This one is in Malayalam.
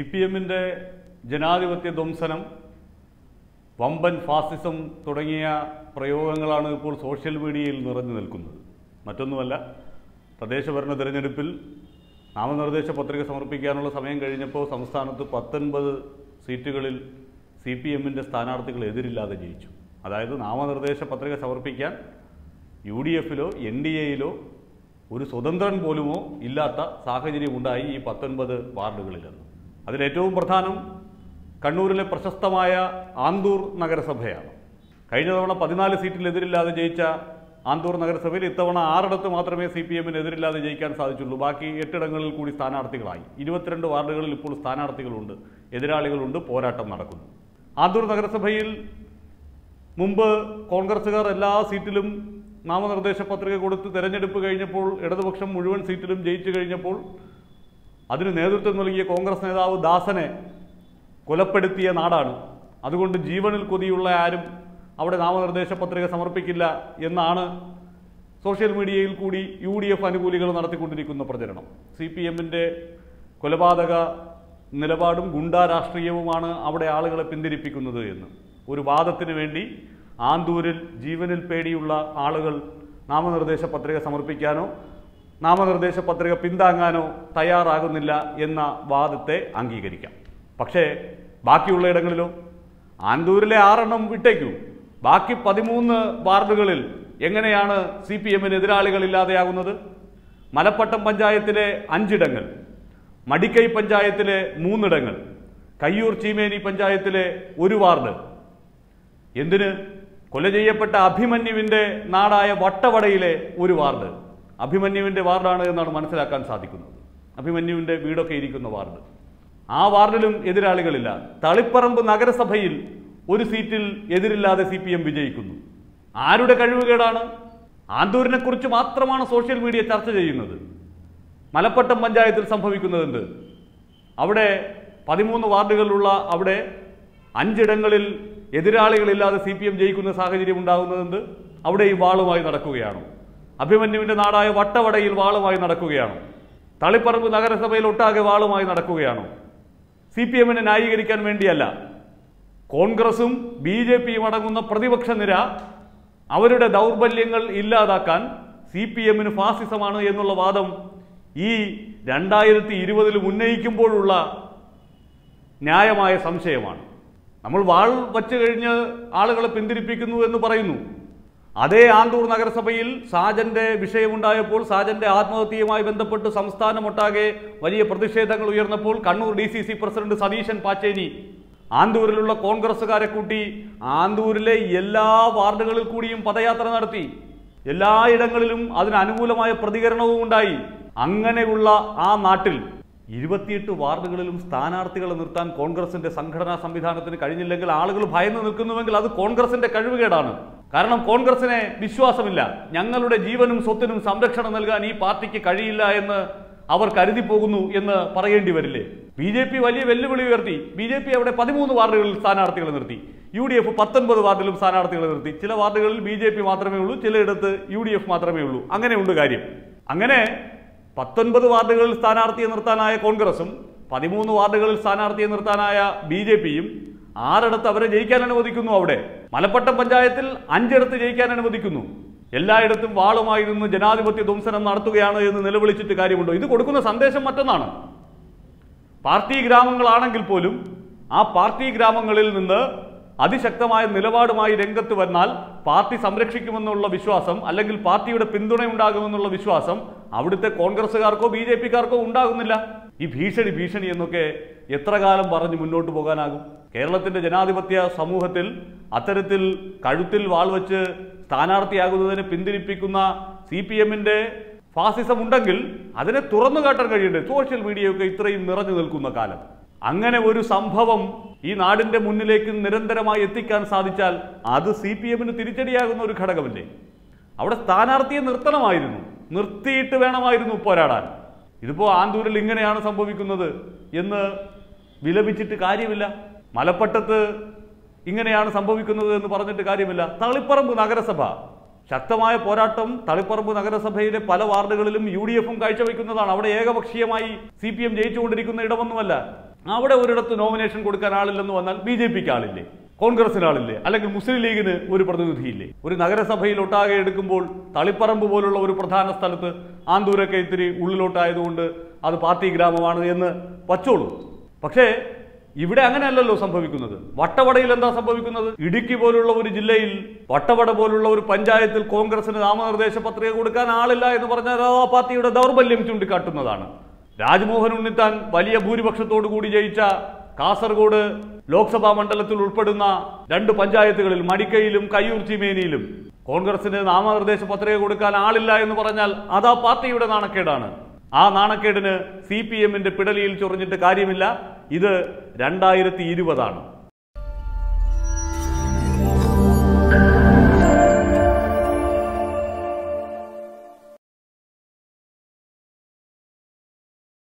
പി എമ്മിൻ്റെ ജനാധിപത്യ ധ്വംസനം വമ്പൻ ഫാസിസം തുടങ്ങിയ പ്രയോഗങ്ങളാണ് ഇപ്പോൾ സോഷ്യൽ മീഡിയയിൽ നിറഞ്ഞു നിൽക്കുന്നത് മറ്റൊന്നുമല്ല തദ്ദേശഭരണ തിരഞ്ഞെടുപ്പിൽ നാമനിർദ്ദേശ പത്രിക സമർപ്പിക്കാനുള്ള സമയം കഴിഞ്ഞപ്പോൾ സംസ്ഥാനത്ത് പത്തൊൻപത് സീറ്റുകളിൽ സി പി എമ്മിൻ്റെ സ്ഥാനാർത്ഥികൾ എതിരില്ലാതെ ജയിച്ചു അതായത് നാമനിർദ്ദേശ പത്രിക സമർപ്പിക്കാൻ യു ഡി എഫിലോ എൻ ഡി എയിലോ ഒരു സ്വതന്ത്രൻ പോലുമോ ഇല്ലാത്ത സാഹചര്യമുണ്ടായി ഈ പത്തൊൻപത് വാർഡുകളിലെന്ന് അതിലേറ്റവും പ്രധാനം കണ്ണൂരിലെ പ്രശസ്തമായ ആന്തൂർ നഗരസഭയാണ് കഴിഞ്ഞ തവണ പതിനാല് സീറ്റിൽ എതിരില്ലാതെ ജയിച്ച ആന്തൂർ നഗരസഭയിൽ ഇത്തവണ ആറിടത്ത് മാത്രമേ സി പി എമ്മിന് എതിരില്ലാതെ ജയിക്കാൻ സാധിച്ചുള്ളൂ ബാക്കി എട്ടിടങ്ങളിൽ കൂടി സ്ഥാനാർത്ഥികളായി ഇരുപത്തിരണ്ട് വാർഡുകളിൽ ഇപ്പോൾ സ്ഥാനാർത്ഥികളുണ്ട് എതിരാളികളുണ്ട് പോരാട്ടം നടക്കുന്നു ആന്തൂർ നഗരസഭയിൽ മുമ്പ് കോൺഗ്രസുകാർ എല്ലാ സീറ്റിലും നാമനിർദ്ദേശ പത്രിക കൊടുത്ത് തെരഞ്ഞെടുപ്പ് കഴിഞ്ഞപ്പോൾ ഇടതുപക്ഷം മുഴുവൻ സീറ്റിലും ജയിച്ചു കഴിഞ്ഞപ്പോൾ അതിന് നേതൃത്വം നൽകിയ കോൺഗ്രസ് നേതാവ് ദാസനെ കൊലപ്പെടുത്തിയ നാടാണ് അതുകൊണ്ട് ജീവനിൽ കൊതിയുള്ള ആരും അവിടെ നാമനിർദ്ദേശ പത്രിക സമർപ്പിക്കില്ല എന്നാണ് സോഷ്യൽ മീഡിയയിൽ കൂടി യു ഡി എഫ് അനുകൂലികൾ നടത്തിക്കൊണ്ടിരിക്കുന്ന പ്രചരണം സി പി എമ്മിൻ്റെ കൊലപാതക നിലപാടും ഗുണ്ടാ രാഷ്ട്രീയവുമാണ് അവിടെ ആളുകളെ പിന്തിരിപ്പിക്കുന്നത് എന്ന് ഒരു വാദത്തിന് വേണ്ടി ആന്തൂരിൽ ജീവനിൽ പേടിയുള്ള ആളുകൾ നാമനിർദ്ദേശ പത്രിക സമർപ്പിക്കാനോ നാമനിർദ്ദേശ പത്രിക പിന്താങ്ങാനോ തയ്യാറാകുന്നില്ല എന്ന വാദത്തെ അംഗീകരിക്കാം പക്ഷേ ബാക്കിയുള്ള ഇടങ്ങളിലോ ആന്തൂരിലെ ആറെണ്ണം വിട്ടേക്കൂ ബാക്കി പതിമൂന്ന് വാർഡുകളിൽ എങ്ങനെയാണ് സി പി എമ്മിന് എതിരാളികൾ ഇല്ലാതെയാകുന്നത് മലപ്പട്ടം പഞ്ചായത്തിലെ അഞ്ചിടങ്ങൾ മടിക്കൈ പഞ്ചായത്തിലെ മൂന്നിടങ്ങൾ കയ്യൂർ ചീമേനി പഞ്ചായത്തിലെ ഒരു വാർഡ് എന്തിന് കൊല ചെയ്യപ്പെട്ട അഭിമന്യുവിൻ്റെ നാടായ വട്ടവടയിലെ ഒരു വാർഡ് അഭിമന്യുവിൻ്റെ വാർഡാണ് എന്നാണ് മനസ്സിലാക്കാൻ സാധിക്കുന്നത് അഭിമന്യുവിൻ്റെ വീടൊക്കെ ഇരിക്കുന്ന വാർഡ് ആ വാർഡിലും എതിരാളികളില്ല തളിപ്പറമ്പ് നഗരസഭയിൽ ഒരു സീറ്റിൽ എതിരില്ലാതെ സി പി എം വിജയിക്കുന്നു ആരുടെ കഴിവുകേടാണ് ആന്തൂരിനെ കുറിച്ച് മാത്രമാണ് സോഷ്യൽ മീഡിയ ചർച്ച ചെയ്യുന്നത് മലപ്പട്ടം പഞ്ചായത്തിൽ സംഭവിക്കുന്നതുണ്ട് അവിടെ പതിമൂന്ന് വാർഡുകളിലുള്ള അവിടെ അഞ്ചിടങ്ങളിൽ എതിരാളികളില്ലാതെ സി പി എം ജയിക്കുന്ന സാഹചര്യം ഉണ്ടാകുന്നതുണ്ട് അവിടെ ഈ വാളുമായി നടക്കുകയാണ് അഭിമന്യുവിന്റെ നാടായ വട്ടവടയിൽ വാളുമായി നടക്കുകയാണ് തളിപ്പറമ്പ് നഗരസഭയിൽ ഒട്ടാകെ വാളുമായി നടക്കുകയാണോ സി പി എമ്മിനെ ന്യായീകരിക്കാൻ വേണ്ടിയല്ല കോൺഗ്രസും ബി ജെ പിയും അടങ്ങുന്ന പ്രതിപക്ഷ നിര അവരുടെ ദൗർബല്യങ്ങൾ ഇല്ലാതാക്കാൻ സി പി എമ്മിന് ഫാസിസമാണ് എന്നുള്ള വാദം ഈ രണ്ടായിരത്തി ഇരുപതിൽ ഉന്നയിക്കുമ്പോഴുള്ള ന്യായമായ സംശയമാണ് നമ്മൾ വാൾ വച്ചു കഴിഞ്ഞ് ആളുകളെ പിന്തിരിപ്പിക്കുന്നു എന്ന് പറയുന്നു അതേ ആന്തൂർ നഗരസഭയിൽ സാജന്റെ വിഷയമുണ്ടായപ്പോൾ സാജന്റെ ആത്മഹത്യയുമായി ബന്ധപ്പെട്ട് സംസ്ഥാനമൊട്ടാകെ വലിയ പ്രതിഷേധങ്ങൾ ഉയർന്നപ്പോൾ Kannur D C C president Satheesan Pacheni ആന്തൂരിലുള്ള കോൺഗ്രസ്സുകാരെ കൂട്ടി ആന്തൂരിലെ എല്ലാ വാർഡുകളിൽ കൂടിയും പദയാത്ര നടത്തി എല്ലായിടങ്ങളിലും അതിന് അനുകൂലമായ പ്രതികരണവും ഉണ്ടായി അങ്ങനെയുള്ള ആ നാട്ടിൽ ഇരുപത്തിയെട്ട് വാർഡുകളിലും സ്ഥാനാർത്ഥികളെ നിർത്താൻ കോൺഗ്രസിന്റെ സംഘടനാ സംവിധാനത്തിന് കഴിഞ്ഞില്ലെങ്കിൽ ആളുകൾ ഭയന്ന് നിൽക്കുന്നുവെങ്കിൽ അത് കോൺഗ്രസിന്റെ കഴിവുകേടാണ് കാരണം കോൺഗ്രസിനെ വിശ്വാസമില്ല ഞങ്ങളുടെ ജീവനും സ്വത്തിനും സംരക്ഷണം നൽകാൻ ഈ പാർട്ടിക്ക് കഴിയില്ല എന്ന് അവർ കരുതി പോകുന്നു എന്ന് പറയേണ്ടി വരില്ലേ ബി ജെ പി വലിയ വെല്ലുവിളി ഉയർത്തി ബി ജെ പി അവിടെ പതിമൂന്ന് വാർഡുകളിൽ സ്ഥാനാർത്ഥികളെ നിർത്തി യു ഡി എഫ് പത്തൊൻപത് വാർഡിലും സ്ഥാനാർത്ഥികളെ നിർത്തി ചില വാർഡുകളിൽ ബി ജെ പി മാത്രമേ ഉള്ളൂ ചിലയിടത്ത് യു ഡി എഫ് മാത്രമേ ഉള്ളൂ അങ്ങനെയുണ്ട് കാര്യം അങ്ങനെ പത്തൊൻപത് വാർഡുകളിൽ സ്ഥാനാർത്ഥിയെ നിർത്താനായ കോൺഗ്രസും പതിമൂന്ന് വാർഡുകളിൽ സ്ഥാനാർത്ഥിയെ നിർത്താനായ ബി ജെ പിയും ആറിടത്ത് അവരെ ജയിക്കാൻ അനുവദിക്കുന്നു അവിടെ മലപ്പട്ടം പഞ്ചായത്തിൽ അഞ്ചിടത്ത് ജയിക്കാൻ അനുവദിക്കുന്നു എല്ലായിടത്തും വാളുമായി നിന്ന് ജനാധിപത്യ ധ്വംസനം നടത്തുകയാണ് എന്ന് നിലവിളിച്ചിട്ട് കാര്യമുണ്ടോ ഇത് കൊടുക്കുന്ന സന്ദേശം മറ്റൊന്നാണ് പാർട്ടി ഗ്രാമങ്ങളാണെങ്കിൽ പോലും ആ പാർട്ടി ഗ്രാമങ്ങളിൽ നിന്ന് അതിശക്തമായ നിലപാടുമായി രംഗത്ത് വന്നാൽ പാർട്ടി സംരക്ഷിക്കുമെന്നുള്ള വിശ്വാസം അല്ലെങ്കിൽ പാർട്ടിയുടെ പിന്തുണയുണ്ടാകുമെന്നുള്ള വിശ്വാസം അവിടുത്തെ കോൺഗ്രസ്സുകാർക്കോ ബി ജെ പിക്കാർക്കോ ഉണ്ടാകുന്നില്ല ഈ ഭീഷണി ഭീഷണി എന്നൊക്കെ എത്ര കാലം പറഞ്ഞ് മുന്നോട്ട് പോകാനാകും കേരളത്തിന്റെ ജനാധിപത്യ സമൂഹത്തിൽ അത്തരത്തിൽ കഴുത്തിൽ വാൾ വെച്ച് സ്ഥാനാർത്ഥിയാകുന്നതിനെ പിന്തിരിപ്പിക്കുന്ന സി പി എമ്മിന്റെ ഫാസിസം ഉണ്ടെങ്കിൽ അതിനെ തുറന്നു കാട്ടാൻ കഴിയണ്ടേ സോഷ്യൽ മീഡിയയൊക്കെ ഇത്രയും നിറഞ്ഞു നിൽക്കുന്ന കാലം അങ്ങനെ ഒരു സംഭവം ഈ നാടിന്റെ മുന്നിലേക്ക് നിരന്തരമായി എത്തിക്കാൻ സാധിച്ചാൽ അത് സി പി എമ്മിന് തിരിച്ചടിയാകുന്ന ഒരു ഘടകമല്ലേ അവിടെ സ്ഥാനാർത്ഥിയെ നിർത്തണമായിരുന്നു നിർത്തിയിട്ട് വേണമായിരുന്നു പോരാടാൻ ഇതിപ്പോ ആന്തൂരിൽ ഇങ്ങനെയാണ് സംഭവിക്കുന്നത് എന്ന് വിലപിച്ചിട്ട് കാര്യമില്ല മലപ്പട്ടത്ത് ഇങ്ങനെയാണ് സംഭവിക്കുന്നത് എന്ന് പറഞ്ഞിട്ട് കാര്യമില്ല തളിപ്പറമ്പ് നഗരസഭ ശക്തമായ പോരാട്ടം തളിപ്പറമ്പ് നഗരസഭയിലെ പല വാർഡുകളിലും യു ഡി എഫും കാഴ്ചവെക്കുന്നതാണ് അവിടെ ഏകപക്ഷീയമായി സി പി എം ജയിച്ചുകൊണ്ടിരിക്കുന്ന ഇടമൊന്നുമല്ല അവിടെ ഒരിടത്ത് നോമിനേഷൻ കൊടുക്കാൻ ആളില്ലെന്ന് വന്നാൽ ബി ജെ പിക്ക് ആളില്ലേ കോൺഗ്രസിന് ആളില്ലേ അല്ലെങ്കിൽ മുസ്ലിം ലീഗിന് ഒരു പ്രതിനിധിയില്ലേ ഒരു നഗരസഭയിൽ ഒട്ടാകെ എടുക്കുമ്പോൾ തളിപ്പറമ്പ് പോലുള്ള ഒരു പ്രധാന സ്ഥലത്ത് ആന്തൂരൊക്കെ ഇത്തിരി ഉള്ളിലോട്ടായതുകൊണ്ട് അത് പാർട്ടി ഗ്രാമമാണ് എന്ന് വച്ചോളൂ പക്ഷേ ഇവിടെ അങ്ങനെയല്ലല്ലോ സംഭവിക്കുന്നത് വട്ടവടയിൽ എന്താ സംഭവിക്കുന്നത് ഇടുക്കി പോലുള്ള ഒരു ജില്ലയിൽ വട്ടവട പോലുള്ള ഒരു പഞ്ചായത്തിൽ കോൺഗ്രസിന് നാമനിർദ്ദേശ പത്രിക കൊടുക്കാൻ ആളില്ല എന്ന് പറഞ്ഞാൽ അത് ആ പാർട്ടിയുടെ ദൗർബല്യം ചൂണ്ടിക്കാട്ടുന്നതാണ് രാജ്മോഹൻ ഉണ്ണിത്താൻ വലിയ ഭൂരിപക്ഷത്തോടു കൂടി ജയിച്ച കാസർഗോഡ് ലോക്സഭാ മണ്ഡലത്തിൽ ഉൾപ്പെടുന്ന രണ്ട് പഞ്ചായത്തുകളിൽ മടിക്കയിലും കയ്യൂർ ചീമേനിയിലും കോൺഗ്രസിന് നാമനിർദ്ദേശ പത്രിക കൊടുക്കാൻ ആളില്ല എന്ന് പറഞ്ഞാൽ അത് ആ പാർട്ടിയുടെ നാണക്കേടാണ് ആ നാണക്കേടിന് സി പി എമ്മിന്റെ പിടലിയിൽ ചൊറിഞ്ഞിട്ട് കാര്യമില്ല ഇത് രണ്ടായിരത്തി ഇരുപതാണ്